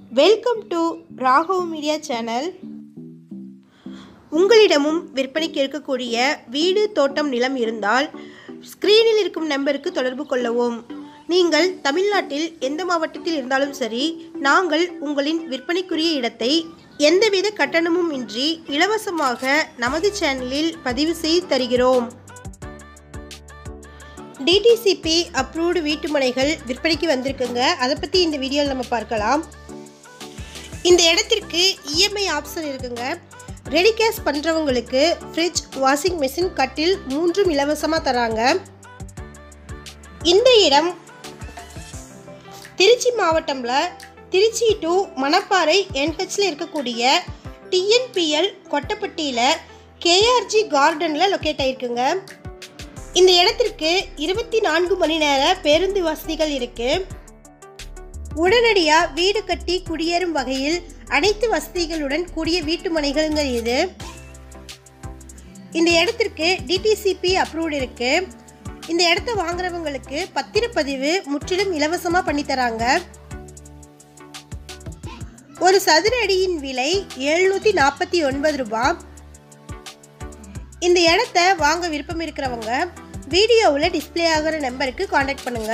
welcome to Raghav media channel உங்களிடமும் விற்பனைக்கு இருக்கக்கூடிய வீடு தோட்டம் நிலம் இருந்தால் ஸ்க்ரீனில் இருக்கும் நம்பருக்கு தொடர்பு கொள்ளவும் நீங்கள் தமிழ்நாட்டில் எந்த மாவட்டத்தில் இருந்தாலும் சரி நாங்கள் உங்களின் விற்பனைக்குரிய இடத்தை எந்தவித கட்டணமும் இன்றி இலவசமாக நமது சேனலில் பதிவு செய்து தருகிறோம் டிடிசிபி அப்ரூவ்டு வீட்டுமனைகள் விற்பனைக்கு வந்திருக்குங்க அதை பற்றி இந்த வீடியோவில் நம்ம பார்க்கலாம் இந்த இடத்திற்கு இஎம்ஐ ஆப்ஷன் இருக்குங்க ரெடி கேஷ் பண்ணுறவங்களுக்கு ஃப்ரிட்ஜ் வாஷிங் மிஷின் கட்டில் மூன்றும் இலவசமாக தராங்க இந்த இடம் திருச்சி மாவட்டம்ல திருச்சி டு மணப்பாறை என்ஹெச்ல இருக்கக்கூடிய டிஎன்பிஎல் கொட்டப்பட்டியில் கேஆர்ஜி கார்டனில் லொக்கேட் ஆயிருக்குங்க இந்த இடத்திற்கு இருபத்தி நான்கு மணி நேர பேருந்து வசதிகள் இருக்கு உடனடியாக வீடு கட்டி குடியேறும் வகையில் அனைத்து வசதிகளுடன் கூடிய வீட்டு மனைகளுங்க இது இந்த இடத்திற்கு டிடிசிபி அப்ரூவ்டு இருக்கு இந்த இடத்த வாங்குறவங்களுக்கு பத்திரப்பதிவு முற்றிலும் இலவசமாக பண்ணி தராங்க ஒரு சதுர அடியின் விலை எழுநூற்றி நாற்பத்தி ஒன்பது ரூபாய் இந்த இடத்த வாங்க விருப்பம் இருக்கிறவங்க வீடியோவில் டிஸ்ப்ளே ஆகிற நம்பருக்கு காண்டாக்ட் பண்ணுங்க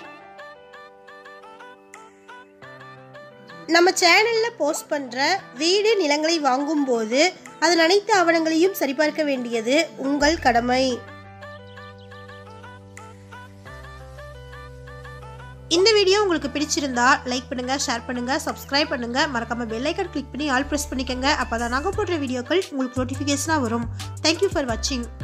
நம்ம சேனலில் போஸ்ட் பண்ணுற வீடு நிலங்களை வாங்கும்போது அதன் அனைத்து ஆவணங்களையும் சரிபார்க்க வேண்டியது உங்கள் கடமை இந்த வீடியோ உங்களுக்கு பிடிச்சிருந்தா லைக் பண்ணுங்க ஷேர் பண்ணுங்க சப்ஸ்கிரைப் பண்ணுங்க மறக்காம பெல் ஐக்கன் கிளிக் பண்ணி ஆல் ப்ரெஸ் பண்ணிக்கோங்க அப்பதான் நாங்கள் போடுற வீடியோக்கள் உங்களுக்கு நோட்டிஃபிகேஷனாக வரும் தேங்க்யூ ஃபார் வாட்சிங்